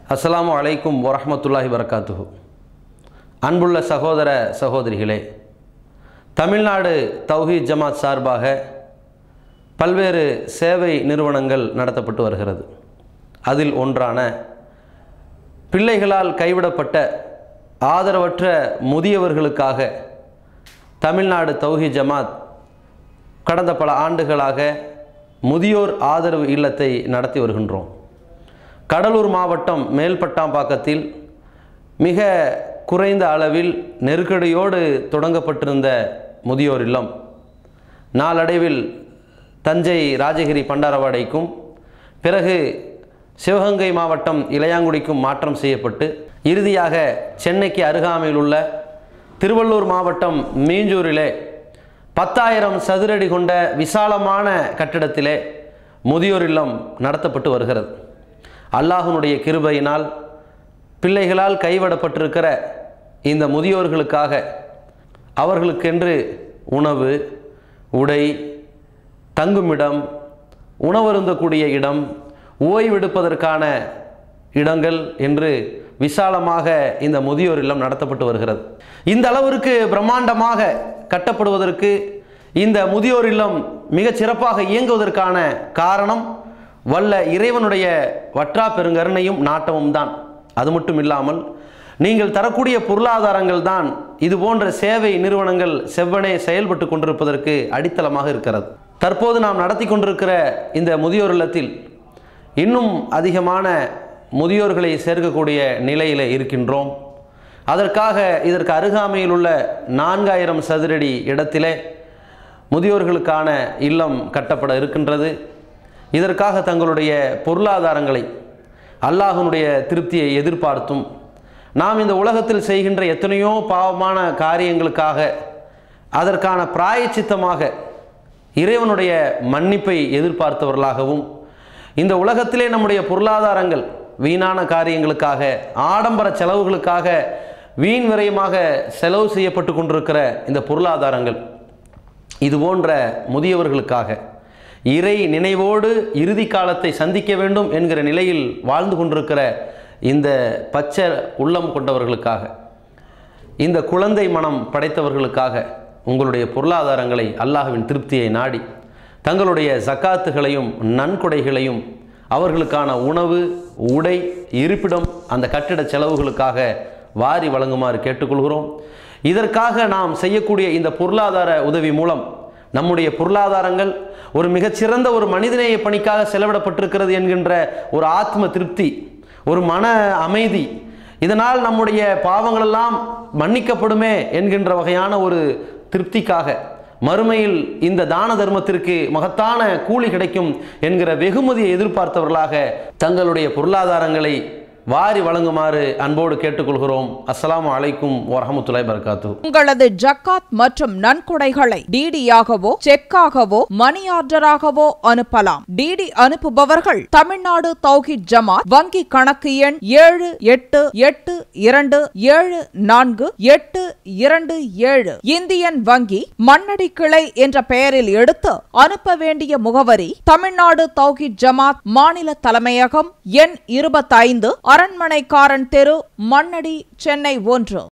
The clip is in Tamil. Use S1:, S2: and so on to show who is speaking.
S1: அஸ்ஸலாமு அலைக்கும் வரஹ்மத்துல்லாஹி வரகாத்துஹு அன்புள்ள சகோதர சகோதரிகளே தமிழ்நாடு தௌஹீத் ஜமாத் சார்பாக பல்வேறு சேவை நிறுவனங்கள் நடத்தப்பட்டு வருகிறது அதில் ஒன்றான பிள்ளைகளால் கைவிடப்பட்ட ஆதரவற்ற முதியவர்களுக்காக தமிழ்நாடு தௌஹீத் ஜமாத் கடந்த பல ஆண்டுகளாக முதியோர் ஆதரவு இல்லத்தை நடத்தி வருகின்றோம் கடலூர் மாவட்டம் மேல்பட்டாம்பாக்கத்தில் மிக குறைந்த அளவில் நெருக்கடியோடு தொடங்கப்பட்டிருந்த முதியோர் இல்லம் நாளடைவில் தஞ்சை ராஜகிரி பண்டாரவாடைக்கும் பிறகு சிவகங்கை மாவட்டம் இளையாங்குடிக்கும் மாற்றம் செய்யப்பட்டு இறுதியாக சென்னைக்கு அருகாமையில் உள்ள திருவள்ளூர் மாவட்டம் மீஞ்சூரிலே பத்தாயிரம் சதுரடி கொண்ட விசாலமான கட்டிடத்திலே முதியோர் இல்லம் நடத்தப்பட்டு வருகிறது அல்லாஹ்வினுடைய கிருபையினால் பிள்ளைகளால் கைவிடப்பட்டிருக்கிற இந்த முதியோர்களுக்காக அவர்களுக்கென்று உணவு உடை தங்குமிடம் உணவருந்தக்கூடிய இடம் ஓய்வெடுப்பதற்கான இடங்கள் என்று விசாலமாக இந்த முதியோர் இல்லம் நடத்தப்பட்டு வருகிறது இந்த அளவிற்கு பிரம்மாண்டமாக கட்டப்படுவதற்கு இந்த முதியோர் இல்லம் மிகச் சிறப்பாக இயங்குவதற்கான காரணம் வல்ல இறைவனுடைய வற்றா பெருங்கருணையும் நாட்டமும் தான் அது மட்டும் இல்லாமல் நீங்கள் தரக்கூடிய பொருளாதாரங்கள் தான் இது போன்ற சேவை நிறுவனங்கள் செவ்வனே செயல்பட்டு கொண்டிருப்பதற்கு அடித்தளமாக இருக்கிறது தற்போது நாம் நடத்தி கொண்டிருக்கிற இந்த முதியோர் இல்லத்தில் இன்னும் அதிகமான முதியோர்களை சேர்க்கக்கூடிய நிலையில் இருக்கின்றோம் அதற்காக இதற்கு அருகாமையில் உள்ள நான்காயிரம் சதுரடி இடத்திலே முதியோர்களுக்கான இல்லம் கட்டப்பட இருக்கின்றது இதற்காக தங்களுடைய பொருளாதாரங்களை அல்லாஹனுடைய திருப்தியை எதிர்பார்த்தும் நாம் இந்த உலகத்தில் செய்கின்ற எத்தனையோ பாவமான காரியங்களுக்காக அதற்கான பிராயச்சித்தமாக இறைவனுடைய மன்னிப்பை எதிர்பார்த்தவர்களாகவும் இந்த உலகத்திலே நம்முடைய பொருளாதாரங்கள் வீணான காரியங்களுக்காக ஆடம்பர செலவுகளுக்காக வீண் விரயமாக செலவு செய்யப்பட்டு கொண்டிருக்கிற இந்த பொருளாதாரங்கள் இது போன்ற முதியவர்களுக்காக இறை நினைவோடு இறுதி காலத்தை சந்திக்க வேண்டும் என்கிற நிலையில் வாழ்ந்து கொண்டிருக்கிற இந்த பச்சை உள்ளம் கொண்டவர்களுக்காக இந்த குழந்தை மனம் படைத்தவர்களுக்காக உங்களுடைய பொருளாதாரங்களை அல்லாஹ்வின் திருப்தியை நாடி தங்களுடைய ஜக்காத்துகளையும் நன்கொடைகளையும் அவர்களுக்கான உணவு உடை இருப்பிடம் அந்த கட்டிட செலவுகளுக்காக வாரி வழங்குமாறு கேட்டுக்கொள்கிறோம் இதற்காக நாம் செய்யக்கூடிய இந்த பொருளாதார உதவி மூலம் நம்முடைய பொருளாதாரங்கள் ஒரு மிகச்சிறந்த ஒரு மனிதநேய பணிக்காக செலவிடப்பட்டிருக்கிறது என்கின்ற ஒரு ஆத்ம திருப்தி ஒரு மன அமைதி இதனால் நம்முடைய பாவங்களெல்லாம் மன்னிக்கப்படுமே என்கின்ற வகையான ஒரு திருப்திக்காக மறுமையில் இந்த தான தர்மத்திற்கு மகத்தான கூலி கிடைக்கும் என்கிற வெகுமதியை எதிர்பார்த்தவர்களாக தங்களுடைய பொருளாதாரங்களை வாரி வழங்குமாறு அன்போடு கேட்டுக்கொள்கிறோம் அஸ்ஸலாமு அலைக்கும் வரஹமத்துல்லாய் பரகாத்து
S2: உங்களது ஜக்காத் மற்றும் நன்கொடைகளை டிடியாகவோ செக்காகவோ மணி ஆர்டராகவோ அனுப்பலாம் டிடி அனுப்புபவர்கள் தமிழ்நாடு தௌஹித் ஜமாத் வங்கி கணக்கு எண் ஏழு எட்டு எட்டு இரண்டு ஏழு நான்கு எட்டு இரண்டு ஏழு இந்தியன் வங்கி மண்ணடி கிளை என்ற பெயரில் எடுத்து அனுப்ப வேண்டிய முகவரி தமிழ்நாடு தௌஹித் ஜமாத் மாநில தலைமையகம் எண் இருபத்தைந்து அரண்மனைக்காரன் தெரு மண்ணடி சென்னை ஒன்று